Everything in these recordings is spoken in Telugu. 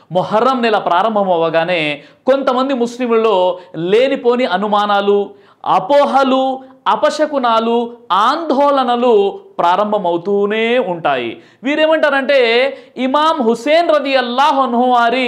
మొహర్రం నెల ప్రారంభం అవ్వగానే కొంతమంది ముస్లింలలో లేనిపోని అనుమానాలు అపోహలు అపశకునాలు ఆందోళనలు ప్రారంభమవుతూనే ఉంటాయి వీరేమంటారంటే ఇమాం హుసేన్ రది అల్లాహన్హు వారి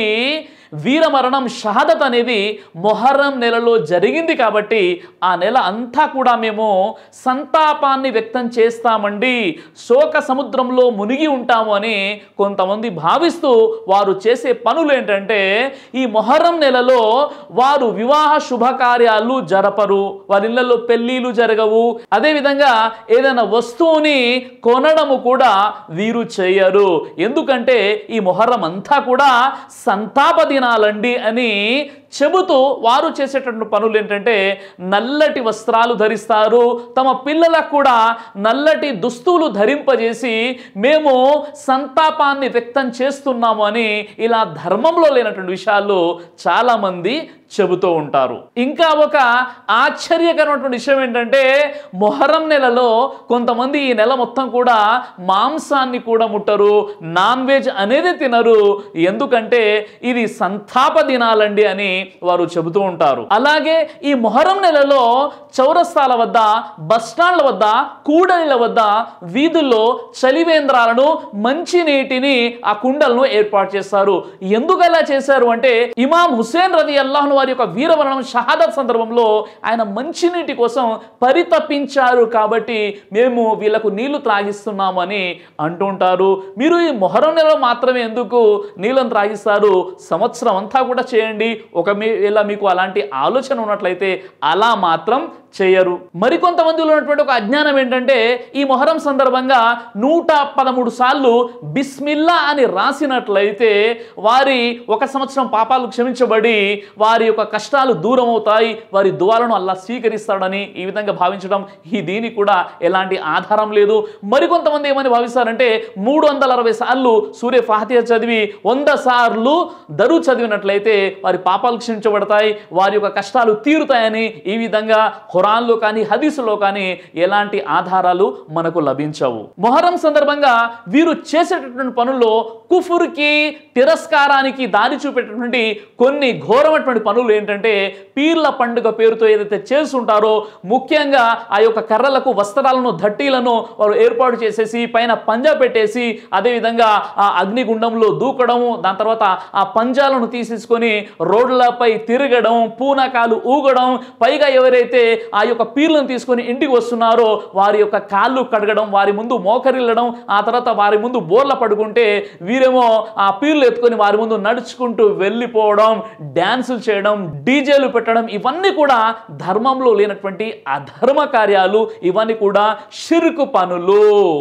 వీరమరణం షహాదత్ అనేది మొహర్రం నెలలో జరిగింది కాబట్టి ఆ నెల అంతా కూడా మేము సంతాపాన్ని వ్యక్తం చేస్తామండి శోక సముద్రంలో మునిగి ఉంటాము అని కొంతమంది భావిస్తూ వారు చేసే పనులు ఏంటంటే ఈ మొహర్రం నెలలో వారు వివాహ శుభకార్యాలు జరపరు వారి ఇళ్లలో పెళ్లిళ్ళు జరగవు అదేవిధంగా ఏదైనా వస్తువుని కొనడము కూడా వీరు చేయరు ఎందుకంటే ఈ మొహర్రం అంతా కూడా సంతాప దినాలండి అని చెబుతూ వారు చేసేటటువంటి పనులు ఏంటంటే నల్లటి వస్త్రాలు ధరిస్తారు తమ పిల్లలకు కూడా నల్లటి దుస్తులు ధరింపజేసి మేము సంతాపాన్ని వ్యక్తం చేస్తున్నాము అని ఇలా ధర్మంలో లేనటువంటి విషయాలు చాలామంది చెబుతూ ఉంటారు ఇంకా ఒక ఆశ్చర్యకరమైనటువంటి విషయం ఏంటంటే మొహరం నెలలో కొంతమంది ఈ నెల మొత్తం కూడా మాంసాన్ని కూడా ముట్టరు నాన్ వెజ్ అనేది తినరు ఎందుకంటే ఇది సంతాప దినాలండి అని వారు చెబుతూ ఉంటారు అలాగే ఈ మొహరం నెలలో చౌరస్తాల వద్ద బస్టాండ్ల వద్ద కూడలిల వద్ద వీధుల్లో చలివేంద్రాలను మంచినీటిని ఆ కుండలను ఏర్పాటు చేస్తారు ఎందుకు అలా చేశారు అంటే ఇమాం హుసేన్ రది అల్లాహ్ను వారి యొక్క వీరమరణం షహాదత్ సందర్భంలో ఆయన మంచినీటి కోసం పరితపించారు కాబట్టి మేము వీళ్ళకు నీళ్లు త్రాగిస్తున్నాము అని అంటుంటారు మీరు ఈ మొహరం నెలలో మాత్రమే ఎందుకు నీళ్ళను త్రాగిస్తారు సంవత్సరం అంతా కూడా చేయండి ఒక ఇలా మీకు అలాంటి ఆలోచన ఉన్నట్లయితే అలా మాత్రం చేయరు మరికొంతమందిలో ఉన్నటువంటి ఒక అజ్ఞానం ఏంటంటే ఈ మొహరం సందర్భంగా నూట పదమూడు సార్లు బిస్మిల్లా అని రాసినట్లయితే వారి ఒక సంవత్సరం పాపాలు క్షమించబడి వారి యొక్క కష్టాలు దూరం అవుతాయి వారి దువాలను అల్లా స్వీకరిస్తాడని ఈ విధంగా భావించడం ఈ దీనికి కూడా ఎలాంటి ఆధారం లేదు మరికొంతమంది ఏమని భావిస్తారంటే మూడు వందల అరవై సార్లు సూర్య ఫాతిహ చదివి వంద సార్లు దరు చదివినట్లయితే వారి పాపాలు క్షమించబడతాయి వారి యొక్క కష్టాలు తీరుతాయని ఈ విధంగా ఖురాన్లో కానీ హదీసులో కానీ ఎలాంటి ఆధారాలు మనకు లభించవు మొహరం సందర్భంగా వీరు చేసేటటువంటి పనుల్లో కుఫుర్కి తిరస్కారానికి దారి చూపేటటువంటి కొన్ని ఘోరమైనటువంటి పనులు ఏంటంటే పీర్ల పండుగ పేరుతో ఏదైతే చేస్తుంటారో ముఖ్యంగా ఆ యొక్క కర్రలకు వస్త్రాలను దట్టీలను వారు ఏర్పాటు చేసేసి పైన పంజా పెట్టేసి అదేవిధంగా ఆ అగ్నిగుండంలో దూకడము దాని తర్వాత ఆ పంజాలను తీసేసుకొని రోడ్లపై తిరగడం పూనకాలు ఊగడం పైగా ఎవరైతే ఆ యొక్క పీర్లను తీసుకొని ఇంటికి వస్తున్నారో వారి యొక్క కాళ్ళు కడగడం వారి ముందు మోకరిల్లడం ఆ తర్వాత వారి ముందు బోర్ల పడుకుంటే వీరేమో ఆ పీర్లు ఎత్తుకొని వారి ముందు నడుచుకుంటూ వెళ్ళిపోవడం డ్యాన్సులు చేయడం డీజేలు పెట్టడం ఇవన్నీ కూడా ధర్మంలో లేనటువంటి అధర్మ కార్యాలు ఇవన్నీ కూడా షిరుకు పనులు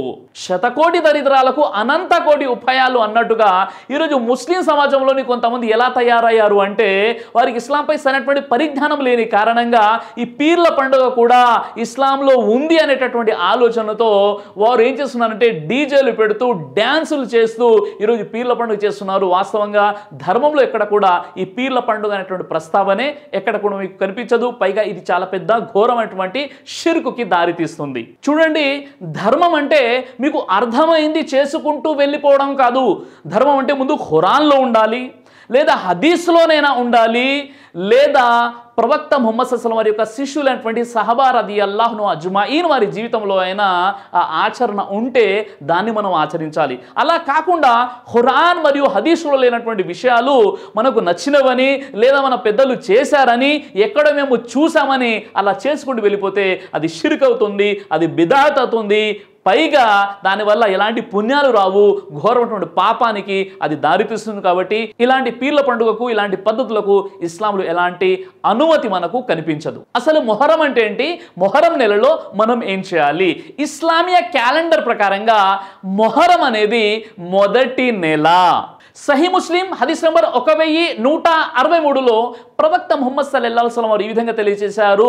శతకోటి దరిద్రాలకు అనంత కోటి ఉపాయాలు అన్నట్టుగా ఈరోజు ముస్లిం సమాజంలోని కొంతమంది ఎలా తయారయ్యారు అంటే వారికి ఇస్లాంపై సరైనటువంటి పరిజ్ఞానం లేని కారణంగా ఈ పీర్ల పండుగ కూడా ఇస్లాంలో ఉంది అనేటటువంటి ఆలోచనతో వారు ఏం చేస్తున్నారంటే డీజేలు పెడుతూ డ్యాన్సులు చేస్తూ ఈరోజు పీర్ల పండుగ చేస్తున్నారు వాస్తవంగా ధర్మంలో ఎక్కడ కూడా ఈ పీర్ల పండుగ అనేటువంటి ప్రస్తావనే ఎక్కడ కూడా మీకు కనిపించదు పైగా ఇది చాలా పెద్ద ఘోరమైనటువంటి షిర్కుకి దారితీస్తుంది చూడండి ధర్మం అంటే మీకు అర్థమైంది చేసుకుంటూ వెళ్ళిపోవడం కాదు ధర్మం అంటే ముందు ఖురాన్లో ఉండాలి లేదా హదీస్లోనైనా ఉండాలి లేదా ప్రవక్త ముహమ్మద్ సస్లం వారి యొక్క శిష్యులైనటువంటి సహబా రది అల్లాహ్ను అజ్మాయిన్ వారి జీవితంలో అయినా ఆ ఆచరణ ఉంటే దాన్ని మనం ఆచరించాలి అలా కాకుండా ఖురాన్ మరియు హదీస్లో లేనటువంటి విషయాలు మనకు నచ్చినవని లేదా మన పెద్దలు చేశారని ఎక్కడ మేము చూసామని అలా చేసుకుంటూ వెళ్ళిపోతే అది షిర్క్ అవుతుంది అది బిదాత్ అవుతుంది పైగా దానివల్ల ఎలాంటి పుణ్యాలు రావు ఘోరమైనటువంటి పాపానికి అది దారితీస్తుంది కాబట్టి ఇలాంటి పీర్ల పండుగకు ఇలాంటి పద్ధతులకు ఇస్లాంలో ఎలాంటి అనుమతి మనకు కనిపించదు అసలు మొహరం అంటే ఏంటి మొహరం నెలలో మనం ఏం చేయాలి ఇస్లామియ క్యాలెండర్ ప్రకారంగా మొహరం అనేది మొదటి నెల సహీ ముస్లిం హదీస్ నంబర్ ఒక వెయ్యి నూట అరవై మూడులో ప్రవక్త ముహమ్మద్ సల్లల్లాహు అలైహి వసల్లం వారు ఈ విధంగా తెలియజేశారు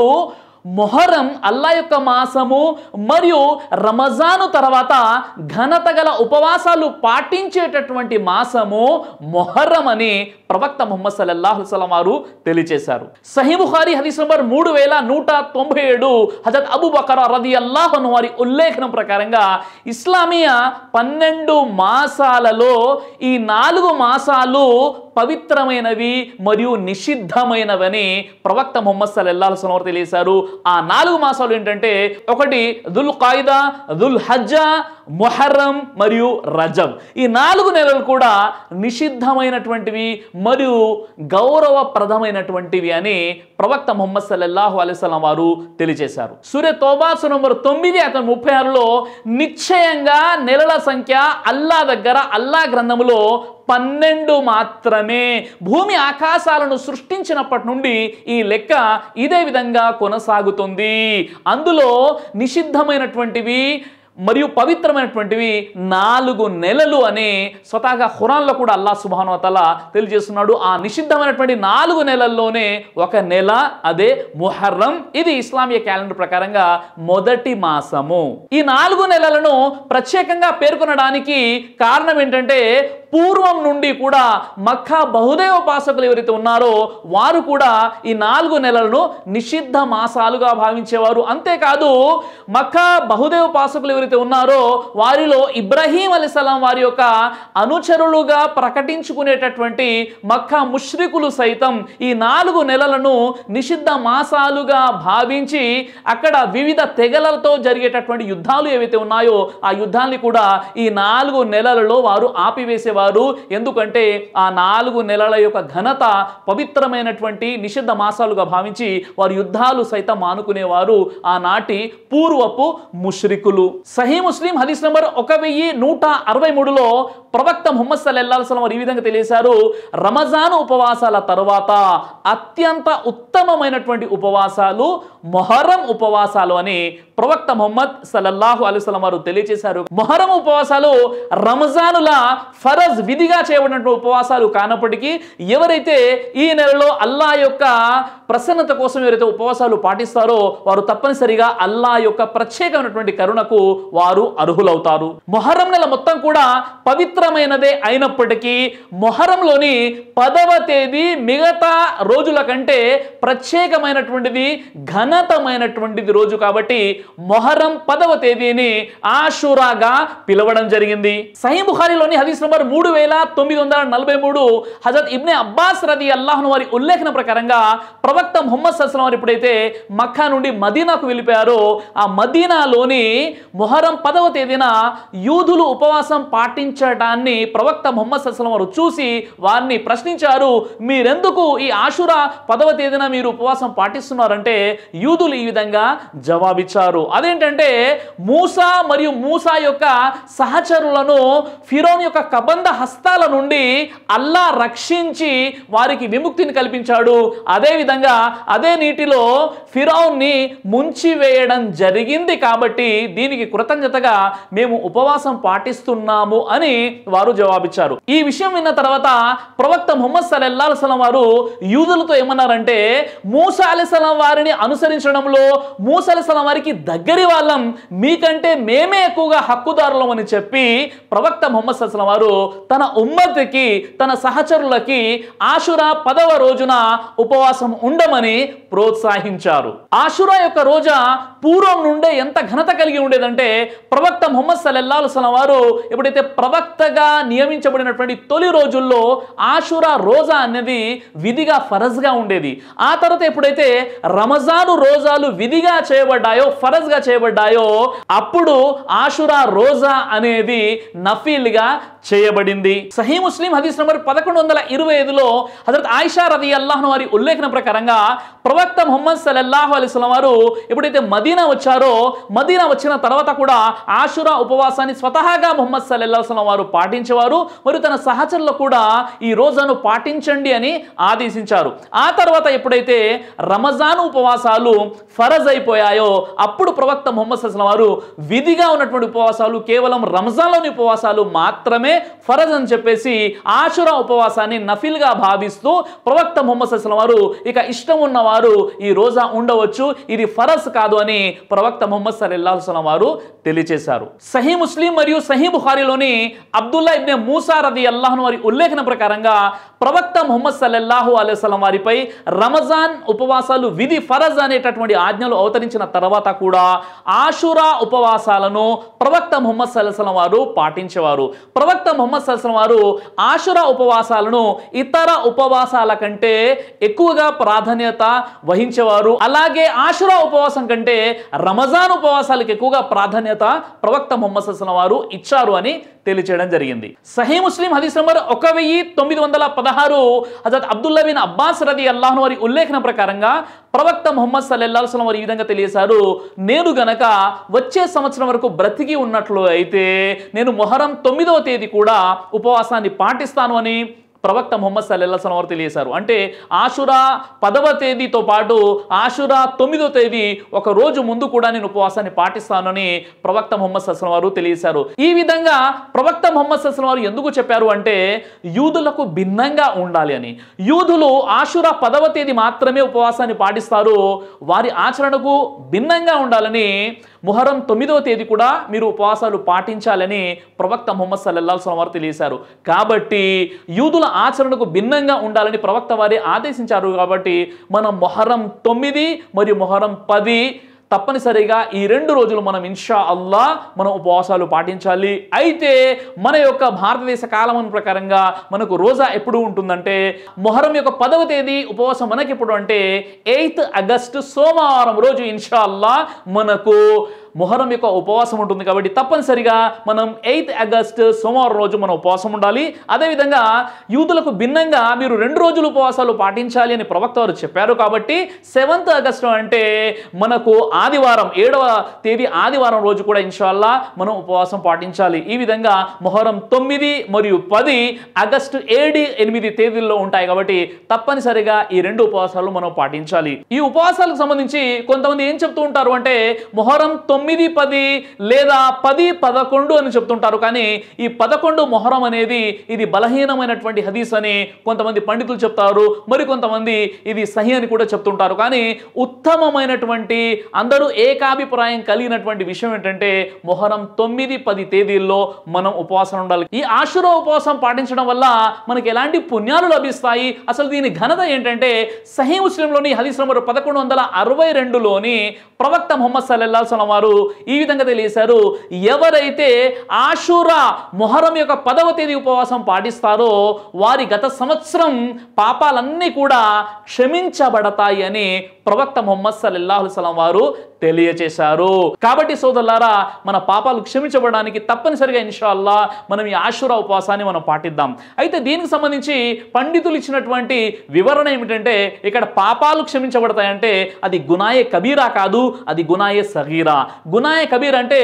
మొహరం అల్లా యొక్క మాసము మరియు రమజాను తర్వాత ఘనత గల ఉపవాసాలు పాటించేటటువంటి మాసము మొహర్రం అని ప్రవక్త ముహమ్మద్ సల్లల్లాహు అలైహి వసల్లం వారు తెలియజేశారు సహీ బుఖారి హదీస్ నంబర్ మూడు వేల నూట తొంభై ఏడు హజరత్ అబు బకర రది అల్లాహ్ వారి ఉల్లేఖనం ప్రకారంగా ఇస్లామియా పన్నెండు మాసాలలో ఈ నాలుగు మాసాలు పవిత్రమైనవి మరియు నిషిద్ధమైనవని ప్రవక్త ముహమ్మద్ సల్లల్లాహు అలైహి వసల్లం తెలియజేశారు ఆ నాలుగు మాసాలు ఏంటంటే ఒకటి దుల్ ఖాయిదా దుల్ హజ్జా మొహర్రం మరియు రజబ్ ఈ నాలుగు నెలలు కూడా నిషిద్ధమైనటువంటివి మరియు గౌరవప్రదమైనటువంటివి అని ప్రవక్త ముహమ్మద్ సల్లల్లాహు అలైస్లం వారు తెలియజేశారు సూర్య తోబాసు నంబర్ తొమ్మిది అతను ముప్పై ఆరులో నిశ్చయంగా నెలల సంఖ్య అల్లా దగ్గర అల్లా గ్రంథములో పన్నెండు మాత్రమే భూమి ఆకాశాలను సృష్టించినప్పటి నుండి ఈ లెక్క ఇదే విధంగా కొనసాగుతుంది అందులో నిషిద్ధమైనటువంటివి మరియు పవిత్రమైనటువంటివి నాలుగు నెలలు అని స్వతహాగా ఖురాన్లో కూడా అల్లా సుబానువతల తెలియజేస్తున్నాడు ఆ నిషిద్ధమైనటువంటి నాలుగు నెలల్లోనే ఒక నెల అదే ముహర్రం ఇది ఇస్లామీయ క్యాలెండర్ ప్రకారంగా మొదటి మాసము ఈ నాలుగు నెలలను ప్రత్యేకంగా పేర్కొనడానికి కారణం ఏంటంటే పూర్వం నుండి కూడా మక్కా బహుదేవ ఉపాసకులు ఎవరైతే ఉన్నారో వారు కూడా ఈ నాలుగు నెలలను నిషిద్ధ మాసాలుగా భావించేవారు అంతేకాదు మక్కా బహుదేవ ఉపాసకులు ఎవరైతే ఉన్నారో వారిలో ఇబ్రహీం అలీసలాం వారి యొక్క అనుచరులుగా ప్రకటించుకునేటటువంటి మక్కా ముష్రికులు సైతం ఈ నాలుగు నెలలను నిషిద్ధ మాసాలుగా భావించి అక్కడ వివిధ తెగలతో జరిగేటటువంటి యుద్ధాలు ఏవైతే ఉన్నాయో ఆ యుద్ధాన్ని కూడా ఈ నాలుగు నెలలలో వారు ఆపివేసేవారు ఎందుకంటే ఆ నాలుగు నెలల యొక్క ఘనత పవిత్రమైనటువంటి నిషిద్ధ మాసాలుగా భావించి వారు యుద్ధాలు సైతం మానుకునేవారు ఆనాటి పూర్వపు ముష్రికులు సహీ ముస్లిం హదీస్ నంబర్ ఒక వెయ్యి నూట అరవై మూడులో ప్రవక్త ముహమ్మద్ సల్లల్లాహు వారు ఈ విధంగా తెలియజేశారు రమజాను ఉపవాసాల తర్వాత అత్యంత ఉత్తమమైనటువంటి ఉపవాసాలు మొహరం ఉపవాసాలు అని ప్రవక్త ముహమ్మద్ సల్లల్లాహు అలైస్లం వారు తెలియజేశారు మొహరం ఉపవాసాలు రంజానుల ఫరజ్ విధిగా చేయబడినటువంటి ఉపవాసాలు కానప్పటికీ ఎవరైతే ఈ నెలలో అల్లా యొక్క ప్రసన్నత కోసం ఎవరైతే ఉపవాసాలు పాటిస్తారో వారు తప్పనిసరిగా అల్లా యొక్క ప్రత్యేకమైనటువంటి కరుణకు వారు అర్హులవుతారు మొహరం నెల మొత్తం కూడా పవిత్రమైనదే అయినప్పటికీ మొహరంలోని పదవ తేదీ మిగతా రోజుల కంటే ప్రత్యేకమైనటువంటిది ఘనతమైనటువంటిది రోజు కాబట్టి మొహరం పదవ తేదీని ఆషురాగా పిలవడం జరిగింది సహీ బుఖారిలోని హదీస్ నంబర్ మూడు వేల తొమ్మిది వందల నలభై మూడు హజరత్ ఇబ్నే అబ్బాస్ రది అల్లాహ్ను వారి ఉల్లేఖన ప్రకారంగా ప్రవక్త ముహమ్మద్ సల్లం వారు ఎప్పుడైతే మక్కా నుండి మదీనాకు వెళ్ళిపోయారో ఆ మదీనాలోని మొహరం పదవ తేదీన యూదులు ఉపవాసం పాటించడాన్ని ప్రవక్త ముహమ్మద్ సల్లం వారు చూసి వారిని ప్రశ్నించారు మీరెందుకు ఈ ఆషురా పదవ తేదీన మీరు ఉపవాసం పాటిస్తున్నారంటే యూదులు ఈ విధంగా జవాబిచ్చారు అదేంటంటే మూసా మరియు మూసా యొక్క సహచరులను ఫిరోన్ యొక్క కబంధ హస్తాల నుండి అల్లా రక్షించి వారికి విముక్తిని కల్పించాడు అదే విధంగా అదే నీటిలో ఫిరౌన్ని ముంచివేయడం జరిగింది కాబట్టి దీనికి కృతజ్ఞతగా మేము ఉపవాసం పాటిస్తున్నాము అని వారు జవాబిచ్చారు ఈ విషయం విన్న తర్వాత ప్రవక్త ముహమ్మద్ సల్లల్లాహు సలం వారు యూదులతో ఏమన్నారంటే మూసా అలీసలం వారిని అనుసరించడంలో మూసా అలీసలం వారికి దగ్గరి వాళ్ళం మీకంటే మేమే ఎక్కువగా హక్కుదారులం అని చెప్పి ప్రవక్త ముహమ్మద్ సల్లం వారు తన ఉమ్మతికి తన సహచరులకి ఆషురా పదవ రోజున ఉపవాసం ఉండమని ప్రోత్సహించారు ఆషురా యొక్క రోజా పూర్వం నుండే ఎంత ఘనత కలిగి ఉండేదంటే ప్రవక్త ముహమ్మద్ సల్లల్లాహు సలం వారు ఎప్పుడైతే ప్రవక్తగా నియమించబడినటువంటి తొలి రోజుల్లో ఆషురా రోజా అనేది విధిగా ఫరజ్గా ఉండేది ఆ తర్వాత ఎప్పుడైతే రమజాను రోజాలు విధిగా చేయబడ్డాయో ఫరజ్గా చేయబడ్డాయో అప్పుడు ఆషురా రోజా అనేది నఫీల్గా చేయబడింది సహీ ముస్లిం హదీస్ నంబర్ పదకొండు వందల ఇరవై ఐదులో హజరత్ ఆయిషా రది అల్లాహ్ను వారి ఉల్లేఖన ప్రకారంగా ప్రవక్త ముహమ్మద్ సల్లల్లాహు అలైస్లం వారు ఎప్పుడైతే మదీనా వచ్చారో మదీనా వచ్చిన తర్వాత కూడా ఆషురా ఉపవాసాన్ని స్వతహాగా ముహమ్మద్ సల్లల్లాహు అలైహి వారు పాటించేవారు మరియు తన సహచరులు కూడా ఈ రోజును పాటించండి అని ఆదేశించారు ఆ తర్వాత ఎప్పుడైతే రమజాన్ ఉపవాసాలు ఫరజ్ అయిపోయాయో అప్పుడు ప్రవక్త ముహమ్మద్ సల్లం వారు విధిగా ఉన్నటువంటి ఉపవాసాలు కేవలం రంజాన్లోని ఉపవాసాలు మాత్రమే ఫరజ్ అని చెప్పేసి ఆషురా ఉపవాసాన్ని నఫిల్గా భావిస్తూ ప్రవక్త ముహమ్మద్ సల్లం వారు ఇక ఇష్టం ఉన్నవారు ఈ రోజా ఉండవచ్చు ఇది ఫరజ్ కాదు అని ప్రవక్త ముహమ్మద్ సల్లల్లాహు అలైహి వసల్లం వారు తెలియజేశారు సహీ ముస్లిం మరియు సహీ బుఖారిలోని అబ్దుల్లా ఇబ్నే మూసా రది అల్లాహ్ వారి ఉల్లేఖన ప్రకారంగా ప్రవక్త ముహమ్మద్ సల్లల్లాహు అలైహి వసల్లం వారిపై రమజాన్ ఉపవాసాలు విధి ఫరజ్ అనేటటువంటి ఆజ్ఞలు అవతరించిన తర్వాత కూడా ఆషురా ఉపవాసాలను ప్రవక్త ముహమ్మద్ సల్లాహం వారు పాటించేవారు ప్రవక్త ముహమ్మద్ సల్లాహం వారు ఆషురా ఉపవాసాలను ఇతర ఉపవాసాల కంటే ఎక్కువగా ప్రాధాన్యత వహించేవారు అలాగే ఆషురా ఉపవాసం కంటే రమజాన్ ఉపవాసాలకు ఎక్కువగా ప్రాధాన్యత ప్రవక్త ముహమ్మద్ సల్లాహం వారు ఇచ్చారు అని తెలియచేయడం జరిగింది సహీ ముస్లిం హదీస్ నంబర్ ఒక వెయ్యి తొమ్మిది వందల పదహారు హజరత్ అబ్దుల్లా బిన్ అబ్బాస్ రది అల్లాహ్ వారి ఉల్లేఖన ప్రకారంగా ప్రవక్త ముహమ్మద్ సల్లల్లాహు అలైహి వసల్లం వారు ఈ విధంగా తెలియజేశారు నేను గనక వచ్చే సంవత్సరం వరకు బ్రతికి ఉన్నట్లు అయితే నేను మొహరం తొమ్మిదవ తేదీ కూడా ఉపవాసాన్ని పాటిస్తాను అని ప్రవక్త ముహమ్మద్ సల్లెల్లాహం వారు తెలియజేశారు అంటే ఆషురా పదవ తేదీతో పాటు ఆషురా తొమ్మిదో తేదీ ఒక రోజు ముందు కూడా నేను ఉపవాసాన్ని పాటిస్తానని ప్రవక్త ముహమ్మద్ సస్లం వారు తెలియజేశారు ఈ విధంగా ప్రవక్త ముహమ్మద్ సస్లం వారు ఎందుకు చెప్పారు అంటే యూదులకు భిన్నంగా ఉండాలి అని యూదులు ఆషురా పదవ తేదీ మాత్రమే ఉపవాసాన్ని పాటిస్తారు వారి ఆచరణకు భిన్నంగా ఉండాలని ముహరం తొమ్మిదవ తేదీ కూడా మీరు ఉపవాసాలు పాటించాలని ప్రవక్త ముహమ్మద్ సల్లల్లాహు వారు తెలియజేశారు కాబట్టి యూదుల ఆచరణకు భిన్నంగా ఉండాలని ప్రవక్త వారి ఆదేశించారు కాబట్టి మనం మొహరం తొమ్మిది మరియు మొహరం పది తప్పనిసరిగా ఈ రెండు రోజులు మనం ఇన్షా అల్లా మనం ఉపవాసాలు పాటించాలి అయితే మన యొక్క భారతదేశ కాలం ప్రకారంగా మనకు రోజా ఎప్పుడు ఉంటుందంటే మొహరం యొక్క పదవ తేదీ ఉపవాసం మనకి ఎప్పుడు అంటే ఎయిత్ ఆగస్టు సోమవారం రోజు ఇన్షా అల్లా మనకు మొహరం యొక్క ఉపవాసం ఉంటుంది కాబట్టి తప్పనిసరిగా మనం ఎయిత్ ఆగస్ట్ సోమవారం రోజు మనం ఉపవాసం ఉండాలి అదేవిధంగా యూదులకు భిన్నంగా మీరు రెండు రోజులు ఉపవాసాలు పాటించాలి అని ప్రవక్త వారు చెప్పారు కాబట్టి సెవెంత్ ఆగస్టు అంటే మనకు ఆదివారం ఏడవ తేదీ ఆదివారం రోజు కూడా ఇన్షాల్లా మనం ఉపవాసం పాటించాలి ఈ విధంగా మొహరం తొమ్మిది మరియు పది ఆగస్టు ఏడు ఎనిమిది తేదీల్లో ఉంటాయి కాబట్టి తప్పనిసరిగా ఈ రెండు ఉపవాసాలు మనం పాటించాలి ఈ ఉపవాసాలకు సంబంధించి కొంతమంది ఏం చెప్తూ ఉంటారు అంటే మొహరం తొమ్మిది పది లేదా పది పదకొండు అని చెప్తుంటారు కానీ ఈ పదకొండు మొహరం అనేది ఇది బలహీనమైనటువంటి హదీస్ అని కొంతమంది పండితులు చెప్తారు మరి కొంతమంది ఇది సహి అని కూడా చెప్తుంటారు కానీ ఉత్తమమైనటువంటి అందరూ ఏకాభిప్రాయం కలిగినటువంటి విషయం ఏంటంటే మొహరం తొమ్మిది పది తేదీల్లో మనం ఉపవాసం ఉండాలి ఈ ఆశుర ఉపవాసం పాటించడం వల్ల మనకి ఎలాంటి పుణ్యాలు లభిస్తాయి అసలు దీని ఘనత ఏంటంటే సహీ ముస్లింలోని హదీస్ నంబర్ పదకొండు వందల అరవై రెండులోని ప్రవక్త ముహమ్మద్ సల్లల్లాహు సలం వారు ఈ విధంగా తెలియజేశారు ఎవరైతే ఆషురా మొహరం యొక్క పదవ తేదీ ఉపవాసం పాటిస్తారో వారి గత సంవత్సరం పాపాలన్నీ కూడా క్షమించబడతాయి అని ప్రవక్త ముహమ్మద్ సల్లల్లాహు సలం వారు తెలియచేశారు కాబట్టి సోదరులారా మన పాపాలు క్షమించబడడానికి తప్పనిసరిగా ఇన్షాల్లా మనం ఈ ఆశురా ఉపవాసాన్ని మనం పాటిద్దాం అయితే దీనికి సంబంధించి పండితులు ఇచ్చినటువంటి వివరణ ఏమిటంటే ఇక్కడ పాపాలు క్షమించబడతాయంటే అది గునాయే కబీరా కాదు అది గునాయే సగీరా గునాయే కబీర్ అంటే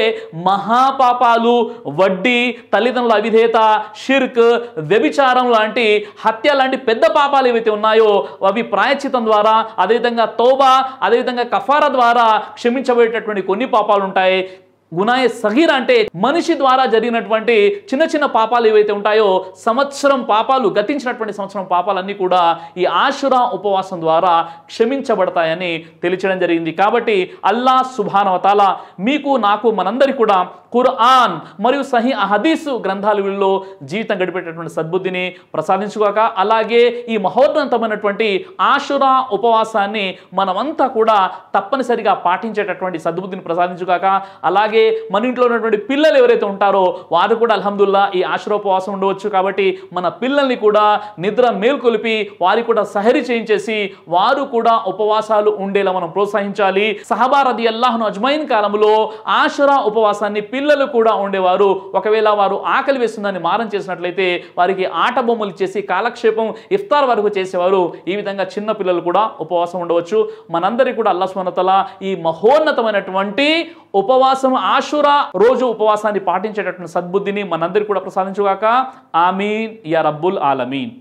మహాపాపాలు వడ్డీ తల్లిదండ్రుల అవిధేత షిర్క్ వ్యభిచారం లాంటి హత్య లాంటి పెద్ద పాపాలు ఏవైతే ఉన్నాయో అవి ప్రాయశ్చితం ద్వారా అదేవిధంగా తోబా అదేవిధంగా కఫారా ద్వారా క్షమించబడేటటువంటి కొన్ని పాపాలు ఉంటాయి గునాయ సగీర్ అంటే మనిషి ద్వారా జరిగినటువంటి చిన్న చిన్న పాపాలు ఏవైతే ఉంటాయో సంవత్సరం పాపాలు గతించినటువంటి సంవత్సరం పాపాలన్నీ కూడా ఈ ఆశురా ఉపవాసం ద్వారా క్షమించబడతాయని తెలియచడం జరిగింది కాబట్టి అల్లా సుభానవతాల మీకు నాకు మనందరి కూడా ఖుర్ఆన్ మరియు సహీ హదీసు గ్రంథాలలో జీవితం గడిపేటటువంటి సద్బుద్ధిని ప్రసాదించుగాక అలాగే ఈ మహోన్నతమైనటువంటి ఆశురా ఉపవాసాన్ని మనమంతా కూడా తప్పనిసరిగా పాటించేటటువంటి సద్బుద్ధిని ప్రసాదించుగాక అలాగే మన ఇంట్లో ఉన్నటువంటి పిల్లలు ఎవరైతే ఉంటారో వారు కూడా అల్హమ్దుల్లా ఈ ఆశురా ఉపవాసం ఉండవచ్చు కాబట్టి మన పిల్లల్ని కూడా నిద్ర మేల్కొలిపి వారికి కూడా సహరి చేయించేసి వారు కూడా ఉపవాసాలు ఉండేలా మనం ప్రోత్సహించాలి సహబారది అల్లాహ్ను అజ్మైన్ కాలంలో ఆశురా ఉపవాసాన్ని పిల్లలు కూడా ఉండేవారు ఒకవేళ వారు ఆకలి వేస్తుందని మారం చేసినట్లయితే వారికి ఆట బొమ్మలు చేసి కాలక్షేపం ఇఫ్తార్ వరకు చేసేవారు ఈ విధంగా చిన్న పిల్లలు కూడా ఉపవాసం ఉండవచ్చు మనందరికీ కూడా అల్లా సుమనతల ఈ మహోన్నతమైనటువంటి ఉపవాసం ఆశురా రోజు ఉపవాసాన్ని పాటించేటటువంటి సద్బుద్ధిని మనందరికీ కూడా ప్రసాదించుగాక ఆమీన్ యా రబ్బుల్ ఆలమీన్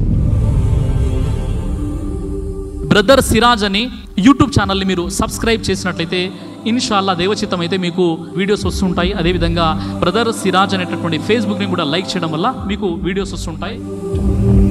బ్రదర్ సిరాజ్ అని యూట్యూబ్ ఛానల్ని మీరు సబ్స్క్రైబ్ చేసినట్లయితే ఇన్షాల్లా దేవచిత్తం అయితే మీకు వీడియోస్ వస్తుంటాయి అదేవిధంగా బ్రదర్ సిరాజ్ అనేటటువంటి ఫేస్బుక్ని కూడా లైక్ చేయడం వల్ల మీకు వీడియోస్ వస్తుంటాయి